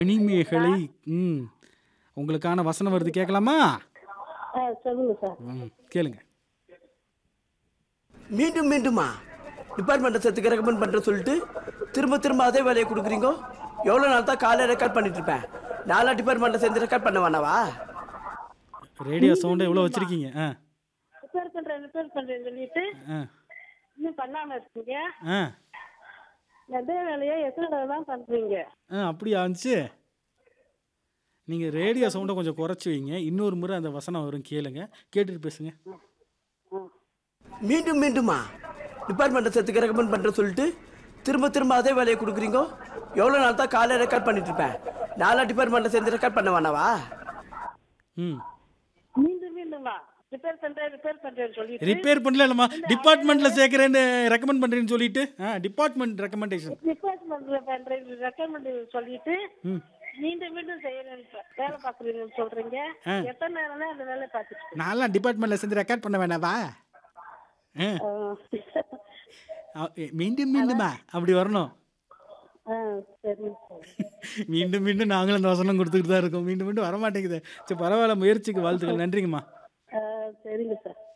இனிமைகளை ம் உங்களுக்கான வசனம் வருது கேட்கலாமா ஆ சொல்லுங்க சார் ம் கேளுங்க மீண்டும் மீண்டுமா டிபார்ட்மெண்ட்டை சேர்த்துக்க ரெக்கமெண்ட் பண்ணுற சொல்லிட்டு திரும்ப திரும்ப அதே வேலையை கொடுக்குறீங்க எவ்வளோ நாள் தான் காலையில் ரெக்கார்ட் பண்ணிட்டு இருப்பேன் நாலா டிபார்ட்மெண்ட்டை சேர்ந்து ரெக்கார்ட் பண்ண வேணாவா ரேடியோ சவுண்டை எவ்வளோ வச்சுருக்கீங்க ஆ ரிப்பேர் பண்றேன் ரிப்பேர் பண்றேன்னு சொல்லிட்டு ஆ இன்னும் பண்ணாம இருக்கீங்க ஆ அதே வேலையை எத்தனை தடவை தான் பண்றீங்க ஆ அப்படியா இருந்துச்சு நீங்கள் ரேடியோ சவுண்டை கொஞ்சம் குறைச்சி வைங்க இன்னொரு முறை அந்த வசனம் வரும் கேளுங்க கேட்டுட்டு பேசுங்க மீண்டும் மீண்டுமா டிபார்ட்மெண்ட்டை சேர்த்துக்க ரெக்கமெண்ட் பண்ணுற சொல்லிட்டு திரும்ப திரும்ப அதே வேலையை கொடுக்குறீங்க எவ்வளோ நாள் தான் காலையில் ரெக்கார்ட் பண்ணிட்டு இருப்பேன் நாலா டிபார்ட்மெண்ட்டை சேர்ந்து ரெக்கார்ட் பண்ண வேணாவா ம் மீண்டும் மீண்டுமா ரிப்பேர் பண்றேன் ரிப்பேர் பண்றேன்னு சொல்லிட்டு ரிப்பேர் பண்ணல இல்லைம்மா டிபார்ட்மெண்ட்டில் சேர்க்குறேன்னு ரெக்கமெண்ட் பண்ணுறேன்னு சொல்லிட்டு ஆ டிபார்ட்மெண்ட் ரெக்கமெண்டேஷன் ரிப்பேர் பண்றேன் பண்றேன் ரெக்கமெண்ட் சொல்லிட்டு ம் மீண்டும் மீண்டும் செய்யறேன் வேலை பாக்குறீங்கன்னு சொல்றீங்க ஆ. எத்தனை நேரம் தான் அந்த வேலையை பார்த்துட்டு நான்லாம் டிபார்ட்மெண்ட்டில் சேர்ந்து ரெக்கார்ட் பண்ண வேணாவா ஆ ஆ, ஏ, மீண்டும் மீண்டுமா அப்படி வரணும் ஆ சரிங்க சார் மீண்டும் மீண்டும் நாங்களும் அந்த வசனம் கொடுத்துக்கிட்டு தான் இருக்கோம் மீண்டும் மீண்டும் வரமாட்டேங்குது சரி பரவாயில்ல முயற்சிக்கு வாழ்த்துக்கள் நன்றிங்கம்மா ஆ சரிங்க சார்